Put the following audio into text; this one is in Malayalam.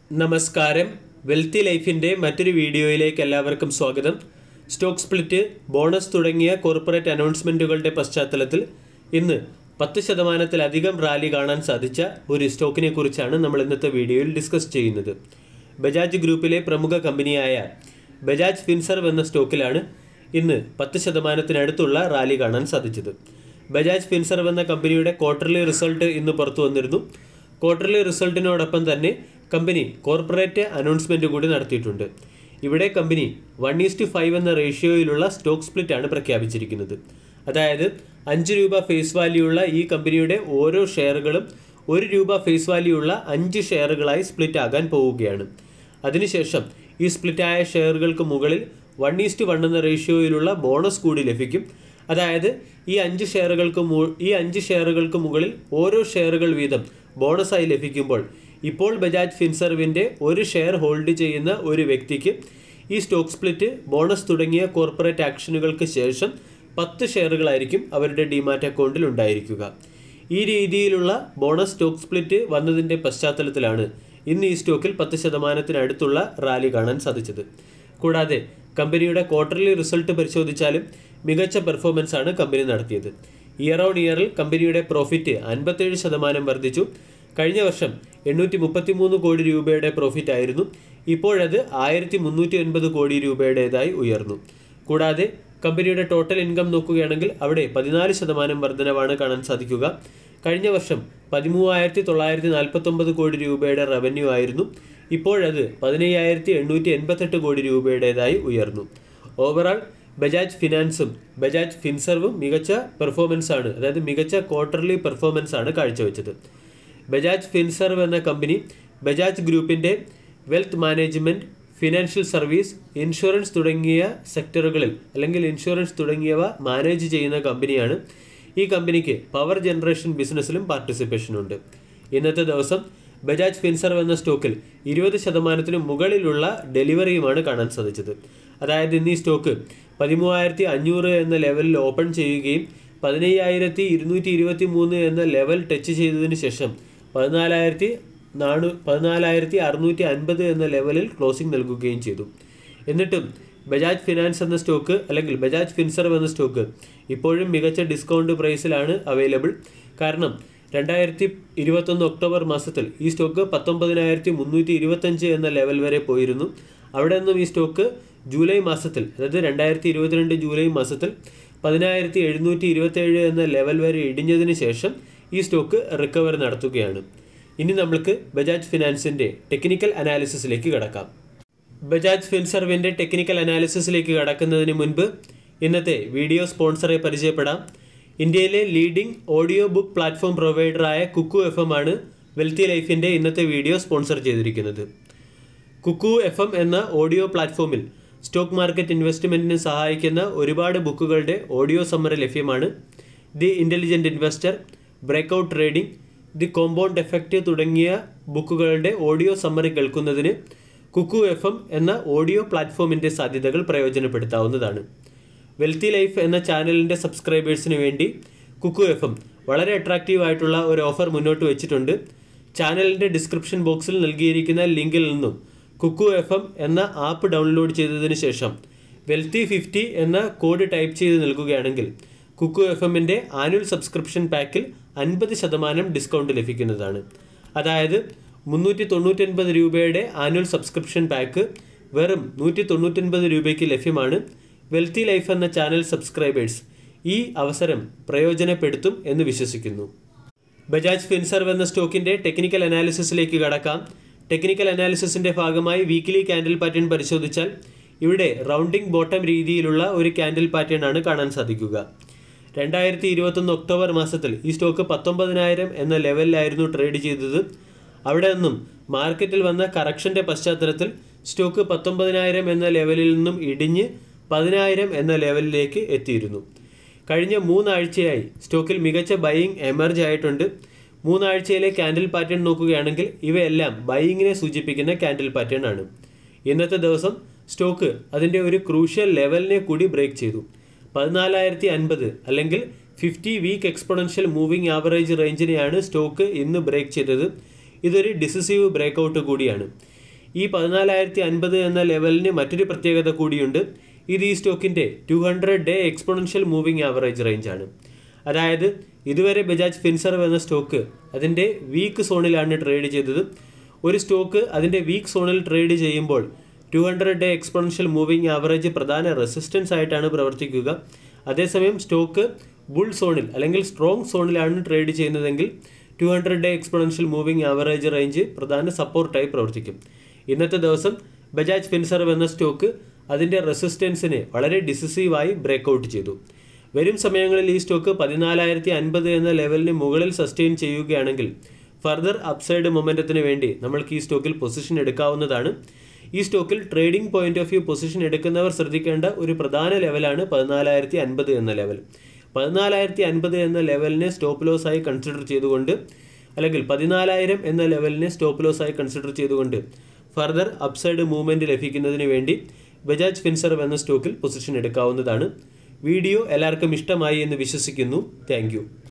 നമസ്കാരം വെൽത്തി ലൈഫിൻ്റെ മറ്റൊരു വീഡിയോയിലേക്ക് എല്ലാവർക്കും സ്വാഗതം സ്റ്റോക്ക് സ്പ്ലിറ്റ് ബോണസ് തുടങ്ങിയ കോർപ്പറേറ്റ് അനൗൺസ്മെൻറ്റുകളുടെ പശ്ചാത്തലത്തിൽ ഇന്ന് പത്ത് ശതമാനത്തിലധികം റാലി കാണാൻ സാധിച്ച ഒരു സ്റ്റോക്കിനെ കുറിച്ചാണ് നമ്മൾ ഇന്നത്തെ വീഡിയോയിൽ ഡിസ്കസ് ചെയ്യുന്നത് ബജാജ് ഗ്രൂപ്പിലെ പ്രമുഖ കമ്പനിയായ ബജാജ് ഫിൻസർവ് എന്ന സ്റ്റോക്കിലാണ് ഇന്ന് പത്ത് ശതമാനത്തിനടുത്തുള്ള റാലി കാണാൻ സാധിച്ചത് ബജാജ് ഫിൻസർവ് എന്ന കമ്പനിയുടെ ക്വാർട്ടർലി റിസൾട്ട് ഇന്ന് പുറത്തു വന്നിരുന്നു ക്വാർട്ടർലി റിസൾട്ടിനോടൊപ്പം തന്നെ കമ്പനി കോർപ്പറേറ്റ് അനൗൺസ്മെൻറ്റ് കൂടി നടത്തിയിട്ടുണ്ട് ഇവിടെ കമ്പനി വൺ ഈസ്റ്റ് ഫൈവ് എന്ന റേഷ്യോയിലുള്ള സ്റ്റോക്ക് സ്പ്ലിറ്റ് ആണ് പ്രഖ്യാപിച്ചിരിക്കുന്നത് അതായത് അഞ്ച് രൂപ ഫേസ് വാല്യൂ ഉള്ള ഈ കമ്പനിയുടെ ഓരോ ഷെയറുകളും ഒരു രൂപ ഫേസ് വാല്യൂ ഉള്ള അഞ്ച് ഷെയറുകളായി സ്പ്ലിറ്റ് ആകാൻ പോവുകയാണ് അതിനുശേഷം ഈ സ്പ്ലിറ്റായ ഷെയറുകൾക്ക് മുകളിൽ വൺ ഈസ്റ്റ് വൺ എന്ന റേഷ്യോയിലുള്ള ബോണസ് കൂടി ലഭിക്കും അതായത് ഈ അഞ്ച് ഷെയറുകൾക്ക് മു ഈ അഞ്ച് ഷെയറുകൾക്ക് മുകളിൽ ഓരോ ഷെയറുകൾ വീതം ബോണസായി ലഭിക്കുമ്പോൾ ഇപ്പോൾ ബജാജ് ഫിൻസർവിൻ്റെ ഒരു ഷെയർ ഹോൾഡ് ചെയ്യുന്ന ഒരു വ്യക്തിക്ക് ഈ സ്റ്റോക്ക് സ്പ്ലിറ്റ് ബോണസ് തുടങ്ങിയ കോർപ്പറേറ്റ് ആക്ഷനുകൾക്ക് ശേഷം പത്ത് ഷെയറുകളായിരിക്കും അവരുടെ ഡിമാറ്റ് അക്കൗണ്ടിൽ ഉണ്ടായിരിക്കുക ഈ രീതിയിലുള്ള ബോണസ് സ്റ്റോക്ക് സ്പ്ലിറ്റ് വന്നതിൻ്റെ പശ്ചാത്തലത്തിലാണ് ഇന്ന് ഈ സ്റ്റോക്കിൽ പത്ത് ശതമാനത്തിനടുത്തുള്ള റാലി കാണാൻ സാധിച്ചത് കൂടാതെ കമ്പനിയുടെ ക്വാർട്ടർലി റിസൾട്ട് പരിശോധിച്ചാലും മികച്ച പെർഫോമൻസ് ആണ് കമ്പനി നടത്തിയത് ഇയർ ഓൺ ഇയറിൽ കമ്പനിയുടെ പ്രോഫിറ്റ് അൻപത്തേഴ് ശതമാനം വർദ്ധിച്ചു കഴിഞ്ഞ വർഷം എണ്ണൂറ്റി മുപ്പത്തി മൂന്ന് കോടി രൂപയുടെ പ്രോഫിറ്റ് ആയിരുന്നു ഇപ്പോഴത് ആയിരത്തി മുന്നൂറ്റി ഒൻപത് കോടി രൂപയുടേതായി ഉയർന്നു കൂടാതെ കമ്പനിയുടെ ടോട്ടൽ ഇൻകം നോക്കുകയാണെങ്കിൽ അവിടെ പതിനാല് ശതമാനം വർധനവാണ് കാണാൻ സാധിക്കുക കഴിഞ്ഞ വർഷം പതിമൂവായിരത്തി തൊള്ളായിരത്തി നാൽപ്പത്തൊമ്പത് കോടി രൂപയുടെ റവന്യൂ ആയിരുന്നു ഇപ്പോഴത് പതിനയ്യായിരത്തി എണ്ണൂറ്റി എൺപത്തെട്ട് കോടി രൂപയുടേതായി ഉയർന്നു ഓവറാൾ ബജാജ് ഫിനാൻസും ബജാജ് ഫിൻസർവും മികച്ച പെർഫോമൻസ് ആണ് അതായത് മികച്ച ക്വാർട്ടർലി പെർഫോമൻസ് ആണ് കാഴ്ചവെച്ചത് ബജാജ് ഫിൻസർവ് എന്ന കമ്പനി ബജാജ് ഗ്രൂപ്പിൻ്റെ wealth management financial service insurance തുടങ്ങിയ സെക്ടറുകളിൽ അല്ലെങ്കിൽ ഇൻഷുറൻസ് തുടങ്ങിയവ മാനേജ് ചെയ്യുന്ന കമ്പനിയാണ് ഈ കമ്പനിക്ക് പവർ ജനറേഷൻ ബിസിനസ്സിലും പാർട്ടിസിപ്പേഷൻ ഉണ്ട് ഇന്നത്തെ ദിവസം ബജാജ് ഫിൻസർവ് എന്ന സ്റ്റോക്കിൽ ഇരുപത് ശതമാനത്തിന് മുകളിലുള്ള ഡെലിവറിയുമാണ് കാണാൻ സാധിച്ചത് അതായത് ഇന്ന് ഈ സ്റ്റോക്ക് പതിമൂവായിരത്തി അഞ്ഞൂറ് എന്ന ലെവലിൽ ഓപ്പൺ ചെയ്യുകയും പതിനയ്യായിരത്തി ഇരുന്നൂറ്റി ഇരുപത്തി മൂന്ന് എന്ന ലെവൽ ടച്ച് ചെയ്തതിന് ശേഷം പതിനാലായിരത്തി നാനൂ പതിനാലായിരത്തി അറുന്നൂറ്റി അൻപത് എന്ന ലെവലിൽ ക്ലോസിംഗ് നൽകുകയും ചെയ്തു എന്നിട്ടും ബജാജ് ഫിനാൻസ് എന്ന സ്റ്റോക്ക് അല്ലെങ്കിൽ ബജാജ് ഫിൻസർവ് എന്ന സ്റ്റോക്ക് ഇപ്പോഴും മികച്ച ഡിസ്കൗണ്ട് പ്രൈസിലാണ് അവൈലബിൾ കാരണം രണ്ടായിരത്തി ഇരുപത്തൊന്ന് ഒക്ടോബർ മാസത്തിൽ ഈ സ്റ്റോക്ക് പത്തൊമ്പതിനായിരത്തി മുന്നൂറ്റി ഇരുപത്തഞ്ച് എന്ന ലെവൽ വരെ പോയിരുന്നു അവിടെ നിന്നും ഈ സ്റ്റോക്ക് ജൂലൈ മാസത്തിൽ അതായത് രണ്ടായിരത്തി ഇരുപത്തിരണ്ട് ജൂലൈ മാസത്തിൽ പതിനായിരത്തി എഴുന്നൂറ്റി ഇരുപത്തേഴ് എന്ന ലെവൽ വരെ ഇടിഞ്ഞതിന് ശേഷം ഈ സ്റ്റോക്ക് റിക്കവർ നടത്തുകയാണ് ഇനി നമ്മൾക്ക് ബജാജ് ഫിനാൻസിൻ്റെ ടെക്നിക്കൽ അനാലിസിസിലേക്ക് കടക്കാം ബജാജ് ഫിൻസർവിൻ്റെ ടെക്നിക്കൽ അനാലിസിസിലേക്ക് കടക്കുന്നതിന് മുൻപ് ഇന്നത്തെ വീഡിയോ സ്പോൺസറെ പരിചയപ്പെടാം ഇന്ത്യയിലെ ലീഡിംഗ് ഓഡിയോ ബുക്ക് പ്ലാറ്റ്ഫോം പ്രൊവൈഡറായ കുക്കു എഫ് എം ആണ് വെൽത്തി ലൈഫിൻ്റെ ഇന്നത്തെ വീഡിയോ സ്പോൺസർ ചെയ്തിരിക്കുന്നത് കുക്കു എഫ് എം എന്ന ഓഡിയോ പ്ലാറ്റ്ഫോമിൽ സ്റ്റോക്ക് മാർക്കറ്റ് ഇൻവെസ്റ്റ്മെൻറ്റിന് സഹായിക്കുന്ന ഒരുപാട് ബുക്കുകളുടെ ഓഡിയോ സമ്മറി ലഭ്യമാണ് the intelligent investor breakout trading the compound effect തുടങ്ങിയ ബുക്കുകളുടെ ഓഡിയോ സമ്മറി കേൾക്കുന്നതിന് കുക്കു എഫ് എം എന്ന ഓഡിയോ പ്ലാറ്റ്ഫോമിൻ്റെ സാധ്യതകൾ പ്രയോജനപ്പെടുത്താവുന്നതാണ് വെൽത്തി ലൈഫ് എന്ന ചാനലിൻ്റെ സബ്സ്ക്രൈബേഴ്സിന് വേണ്ടി കുക്കു എഫ് എം വളരെ അട്രാക്റ്റീവ് ആയിട്ടുള്ള ഒരു ഓഫർ മുന്നോട്ട് വെച്ചിട്ടുണ്ട് ചാനലിൻ്റെ ഡിസ്ക്രിപ്ഷൻ ബോക്സിൽ നൽകിയിരിക്കുന്ന ലിങ്കിൽ നിന്നും കുക്കു എഫ് എം എന്ന ആപ്പ് ഡൗൺലോഡ് ചെയ്തതിന് ശേഷം വെൽത്തി ഫിഫ്റ്റി എന്ന കോഡ് ടൈപ്പ് ചെയ്ത് നൽകുകയാണെങ്കിൽ കുക്കു എഫ് എമ്മിൻ്റെ ആനുവൽ സബ്സ്ക്രിപ്ഷൻ പാക്കിൽ അൻപത് ശതമാനം ഡിസ്കൗണ്ട് ലഭിക്കുന്നതാണ് അതായത് മുന്നൂറ്റി തൊണ്ണൂറ്റൊൻപത് രൂപയുടെ ആനുവൽ സബ്സ്ക്രിപ്ഷൻ പാക്ക് വെറും നൂറ്റി തൊണ്ണൂറ്റൊൻപത് രൂപയ്ക്ക് ലഭ്യമാണ് വെൽത്തി ലൈഫ് എന്ന ചാനൽ സബ്സ്ക്രൈബേഴ്സ് ഈ അവസരം പ്രയോജനപ്പെടുത്തും എന്ന് വിശ്വസിക്കുന്നു ബജാജ് ഫിൻസർവ് എന്ന സ്റ്റോക്കിൻ്റെ ടെക്നിക്കൽ അനാലിസിസിലേക്ക് കടക്കാം ടെക്നിക്കൽ അനാലിസിസിൻ്റെ ഭാഗമായി വീക്കിലി ക്യാൻഡിൽ പാറ്റേൺ പരിശോധിച്ചാൽ ഇവിടെ റൗണ്ടിംഗ് ബോട്ടം രീതിയിലുള്ള ഒരു ക്യാൻഡിൽ പാറ്റേൺ ആണ് കാണാൻ സാധിക്കുക രണ്ടായിരത്തി ഇരുപത്തൊന്ന് ഒക്ടോബർ മാസത്തിൽ ഈ സ്റ്റോക്ക് പത്തൊമ്പതിനായിരം എന്ന ലെവലിലായിരുന്നു ട്രേഡ് ചെയ്തത് അവിടെ നിന്നും മാർക്കറ്റിൽ വന്ന കറക്ഷൻ്റെ പശ്ചാത്തലത്തിൽ സ്റ്റോക്ക് പത്തൊമ്പതിനായിരം എന്ന ലെവലിൽ നിന്നും ഇടിഞ്ഞ് പതിനായിരം എന്ന ലെവലിലേക്ക് എത്തിയിരുന്നു കഴിഞ്ഞ മൂന്നാഴ്ചയായി സ്റ്റോക്കിൽ മികച്ച ബൈയിങ് എമർജ് ആയിട്ടുണ്ട് മൂന്നാഴ്ചയിലെ ക്യാൻഡിൽ പാറ്റേൺ നോക്കുകയാണെങ്കിൽ ഇവയെല്ലാം ബൈയിങ്ങിനെ സൂചിപ്പിക്കുന്ന ക്യാൻഡിൽ പാറ്റേൺ ആണ് ഇന്നത്തെ ദിവസം സ്റ്റോക്ക് അതിൻ്റെ ഒരു ക്രൂഷ്യൽ ലെവലിനെ കൂടി ബ്രേക്ക് ചെയ്തു പതിനാലായിരത്തി അൻപത് അല്ലെങ്കിൽ fifty week exponential moving average റേഞ്ചിനെയാണ് സ്റ്റോക്ക് ഇന്ന് ബ്രേക്ക് ചെയ്തത് ഇതൊരു ഡിസിസീവ് ബ്രേക്കൗട്ട് കൂടിയാണ് ഈ പതിനാലായിരത്തി അൻപത് എന്ന ലെവലിന് മറ്റൊരു പ്രത്യേകത കൂടിയുണ്ട് ഇത് ഈ സ്റ്റോക്കിൻ്റെ two hundred day exponential moving average റേഞ്ചാണ് അതായത് ഇതുവരെ ബജാജ് ഫിൻസർവ് എന്ന സ്റ്റോക്ക് അതിൻ്റെ വീക്ക് സോണിലാണ് ട്രേഡ് ചെയ്തത് ഒരു സ്റ്റോക്ക് അതിൻ്റെ വീക്ക് സോണിൽ ട്രേഡ് ചെയ്യുമ്പോൾ two hundred day exponential moving average പ്രധാന റെസിസ്റ്റൻസ് ആയിട്ടാണ് പ്രവർത്തിക്കുക അതേസമയം സ്റ്റോക്ക് ബുൾ സോണിൽ അല്ലെങ്കിൽ സ്ട്രോങ് സോണിലാണ് ട്രേഡ് ചെയ്യുന്നതെങ്കിൽ two hundred day exponential moving average range പ്രധാന സപ്പോർട്ടായി പ്രവർത്തിക്കും ഇന്നത്തെ ദിവസം ബജാജ് ഫിൻസർവ് എന്ന സ്റ്റോക്ക് അതിൻ്റെ റെസിസ്റ്റൻസിനെ വളരെ ഡിസിസീവായി ബ്രേക്കൗട്ട് ചെയ്തു വരും സമയങ്ങളിൽ ഈ സ്റ്റോക്ക് പതിനാലായിരത്തി അൻപത് എന്ന ലെവലിന് മുകളിൽ സസ്റ്റെയിൻ ചെയ്യുകയാണെങ്കിൽ ഫർദർ അപ്സൈഡ് മൊമെൻറ്റത്തിന് വേണ്ടി നമ്മൾക്ക് ഈ സ്റ്റോക്കിൽ പൊസിഷൻ എടുക്കാവുന്നതാണ് ഈ സ്റ്റോക്കിൽ trading point of view position എടുക്കുന്നവർ ശ്രദ്ധിക്കേണ്ട ഒരു പ്രധാന ലെവലാണ് പതിനാലായിരത്തി അൻപത് എന്ന ലെവൽ പതിനാലായിരത്തി അൻപത് എന്ന ലെവലിനെ സ്റ്റോപ്പ് ലോസ് ആയി കൺസിഡർ ചെയ്തുകൊണ്ട് അല്ലെങ്കിൽ പതിനാലായിരം എന്ന ലെവലിനെ സ്റ്റോപ്പ് ലോസ് ആയി കൺസിഡർ ചെയ്തുകൊണ്ട് ഫർദർ അപ്സൈഡ് മൂവ്മെൻറ്റ് ലഭിക്കുന്നതിന് വേണ്ടി ബജാജ് ഫിൻസർവ് എന്ന സ്റ്റോക്കിൽ പൊസിഷൻ എടുക്കാവുന്നതാണ് വീഡിയോ എല്ലാവർക്കും ഇഷ്ടമായി എന്ന് വിശ്വസിക്കുന്നു താങ്ക്